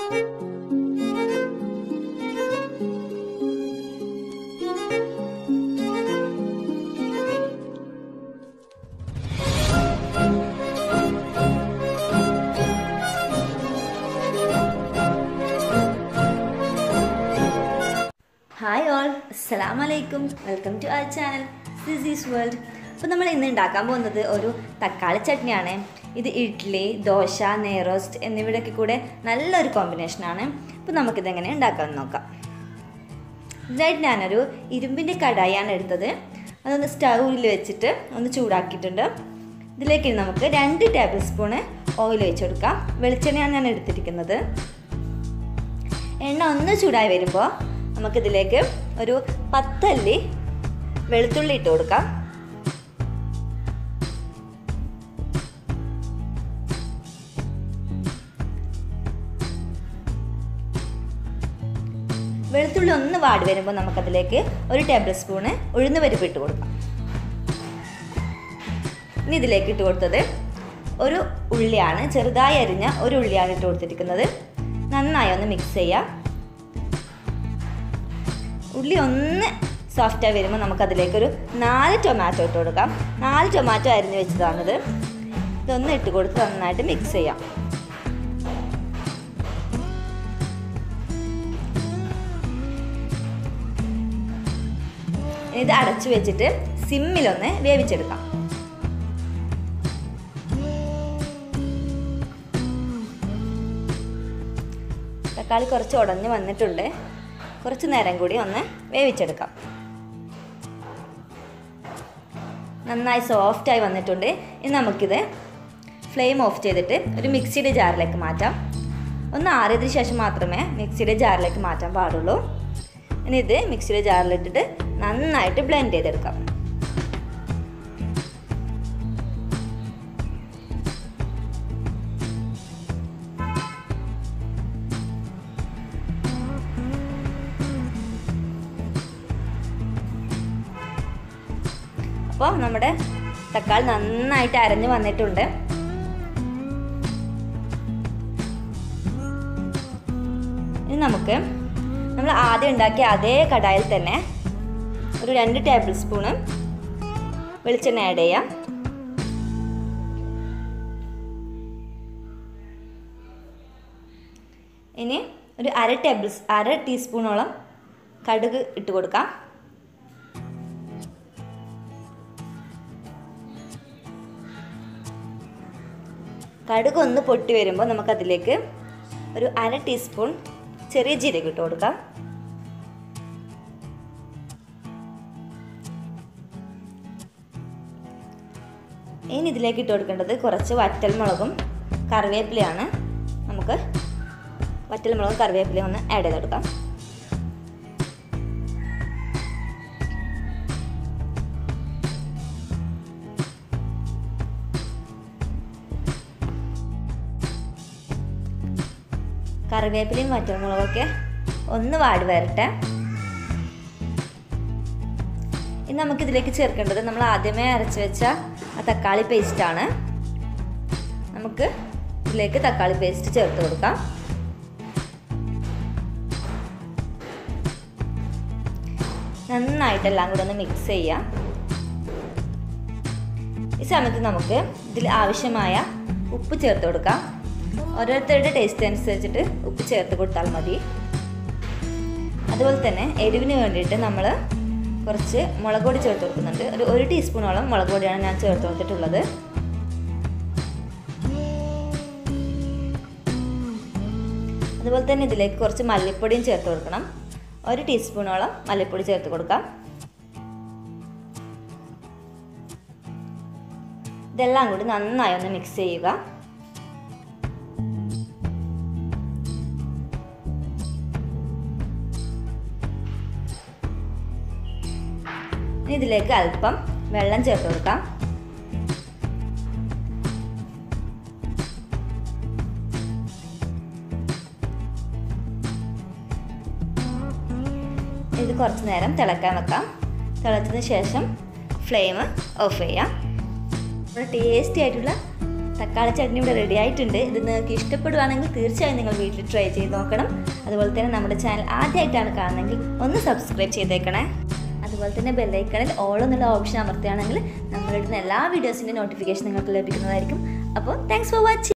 hi all അസ്സലാം വലൈക്കും welcome to our channel this is world അപ്പോൾ നമ്മൾ ഇന്ന് ഉണ്ടാക്കാൻ പോകുന്നത് ഒരു തക്കാളി ചട്നിയാണ് ഇത് ഇഡ്ഡലി ദോശ നെയ്റോസ്റ്റ് എന്നിവയുടെയൊക്കെ കൂടെ നല്ലൊരു കോമ്പിനേഷനാണ് അപ്പോൾ നമുക്കിതെങ്ങനെ ഉണ്ടാക്കാമെന്ന് നോക്കാം ഇതിനായിട്ട് ഞാനൊരു ഇരുമ്പിൻ്റെ കടായാണ് എടുത്തത് അതൊന്ന് സ്റ്റൗവിൽ വെച്ചിട്ട് ഒന്ന് ചൂടാക്കിയിട്ടുണ്ട് ഇതിലേക്ക് നമുക്ക് രണ്ട് ടേബിൾ സ്പൂണ് ഓയിൽ വെച്ച് കൊടുക്കാം വെളിച്ചെണ്ണയാണ് ഞാൻ എടുത്തിരിക്കുന്നത് എണ്ണ ഒന്ന് ചൂടായി വരുമ്പോൾ നമുക്കിതിലേക്ക് ഒരു പത്തല്ലി വെളുത്തുള്ളി ഇട്ട് കൊടുക്കാം വെളുത്തുള്ളി ഒന്ന് വാടി വരുമ്പോൾ നമുക്കതിലേക്ക് ഒരു ടേബിൾ സ്പൂണ് ഉഴുന്ന് പരിപ്പ് ഇട്ട് കൊടുക്കാം ഇനി ഇതിലേക്ക് ഇട്ട് കൊടുത്തത് ഒരു ഉള്ളിയാണ് ചെറുതായി അരിഞ്ഞ ഒരു ഉള്ളിയാണ് ഇട്ട് കൊടുത്തിരിക്കുന്നത് നന്നായി ഒന്ന് മിക്സ് ചെയ്യാം ഉള്ളി ഒന്ന് സോഫ്റ്റായി വരുമ്പോൾ നമുക്കതിലേക്കൊരു നാല് ടൊമാറ്റോ ഇട്ട് കൊടുക്കാം നാല് ടൊമാറ്റോ അരിഞ്ഞ് വെച്ചതാണിത് ഇതൊന്ന് ഇട്ട് കൊടുത്ത് നന്നായിട്ട് മിക്സ് ചെയ്യാം ഇത് അടച്ചു വെച്ചിട്ട് സിമ്മിലൊന്ന് വേവിച്ചെടുക്കാം തക്കാളി കുറച്ച് ഉടഞ്ഞ് വന്നിട്ടുണ്ട് കുറച്ച് നേരം കൂടി ഒന്ന് വേവിച്ചെടുക്കാം നന്നായി സോഫ്റ്റായി വന്നിട്ടുണ്ട് ഇനി നമുക്കിത് ഫ്ലെയിം ഓഫ് ചെയ്തിട്ട് ഒരു മിക്സിയുടെ ജാറിലേക്ക് മാറ്റാം ഒന്ന് ആറിയതിന് ശേഷം മാത്രമേ മിക്സിയുടെ ജാറിലേക്ക് മാറ്റാൻ പാടുള്ളൂ ഇനി ഇത് മിക്സിയുടെ ജാറിലിട്ടിട്ട് നന്നായിട്ട് ബ്ലെൻഡ് ചെയ്തെടുക്കാം അപ്പോൾ നമ്മുടെ തക്കാളി നന്നായിട്ട് അരഞ്ഞു വന്നിട്ടുണ്ട് ഇനി നമുക്ക് നമ്മൾ ആദ്യം ഉണ്ടാക്കിയ അതേ കടായിൽ തന്നെ ഒരു രണ്ട് ടേബിൾ സ്പൂണ് വെളിച്ചെണ്ണ ആഡ് ചെയ്യാം ഇനി ഒരു അര ടേബിൾ അര ടീസ്പൂണോളം കടുക് ഇട്ട് കൊടുക്കാം കടുക് ഒന്ന് പൊട്ടി വരുമ്പോൾ നമുക്കതിലേക്ക് ഒരു അര ടീസ്പൂൺ ചെറിയ ജീരകം ഇട്ട് കൊടുക്കാം ഇനി ഇതിലേക്ക് ഇട്ട് കൊടുക്കേണ്ടത് കുറച്ച് വറ്റൽമുളകും കറിവേപ്പിലയാണ് നമുക്ക് വറ്റൽമുളകും കറിവേപ്പിലയും ഒന്ന് ആഡ് ചെയ്ത് കൊടുക്കാം കറിവേപ്പിലയും വറ്റൽമുളകൊക്കെ ഒന്ന് വാടി വരട്ടെ ഇനി നമുക്കിതിലേക്ക് ചേർക്കേണ്ടത് നമ്മൾ ആദ്യമേ അരച്ച് വെച്ച ആ തക്കാളി പേസ്റ്റാണ് നമുക്ക് ഇതിലേക്ക് തക്കാളി പേസ്റ്റ് ചേർത്ത് കൊടുക്കാം നന്നായിട്ട് എല്ലാം കൂടെ ഒന്ന് മിക്സ് ചെയ്യാം ഈ സമയത്ത് നമുക്ക് ഇതിൽ ആവശ്യമായ ഉപ്പ് ചേർത്ത് കൊടുക്കാം ഓരോരുത്തരുടെ ടേസ്റ്റ് അനുസരിച്ചിട്ട് ഉപ്പ് ചേർത്ത് കൊടുത്താൽ മതി അതുപോലെ തന്നെ എരിവിന് വേണ്ടിയിട്ട് നമ്മൾ കുറച്ച് മുളക് പൊടി ചേർത്ത് കൊടുക്കുന്നുണ്ട് ഒരു ഒരു ടീസ്പൂണോളം മുളക് പൊടിയാണ് ഞാൻ ചേർത്ത് കൊടുത്തിട്ടുള്ളത് അതുപോലെ തന്നെ ഇതിലേക്ക് കുറച്ച് മല്ലിപ്പൊടിയും ചേർത്ത് കൊടുക്കണം ഒരു ടീസ്പൂണോളം മല്ലിപ്പൊടി ചേർത്ത് കൊടുക്കാം ഇതെല്ലാം കൂടി നന്നായി ഒന്ന് മിക്സ് ചെയ്യുക ഇനി ഇതിലേക്ക് അല്പം വെള്ളം ചേർത്ത് കൊടുക്കാം ഇത് കുറച്ച് നേരം തിളക്കാൻ വെക്കാം തിളച്ചതിന് ശേഷം ഫ്ലെയിം ഓഫ് ചെയ്യാം നമ്മുടെ ടേസ്റ്റി ആയിട്ടുള്ള തക്കാളി ചട്നി ഇവിടെ റെഡി ആയിട്ടുണ്ട് ഇത് നിങ്ങൾക്ക് ഇഷ്ടപ്പെടുവാണെങ്കിൽ തീർച്ചയായും നിങ്ങൾ വീട്ടിൽ ട്രൈ ചെയ്ത് നോക്കണം അതുപോലെ തന്നെ നമ്മുടെ ചാനൽ ആദ്യമായിട്ടാണ് കാണുന്നതെങ്കിൽ ഒന്ന് സബ്സ്ക്രൈബ് ചെയ്തേക്കണേ അതുപോലെ തന്നെ ബെല്ലൈക്കണിൽ ഓൾ എന്നുള്ള ഓപ്ഷൻ അമർത്തുകയാണെങ്കിൽ നമ്മളിടുന്ന എല്ലാ വീഡിയോസിൻ്റെ നോട്ടിഫിക്കേഷൻ നിങ്ങൾക്ക് ലഭിക്കുന്നതായിരിക്കും അപ്പോൾ താങ്ക്സ് ഫോർ വാച്ചിങ്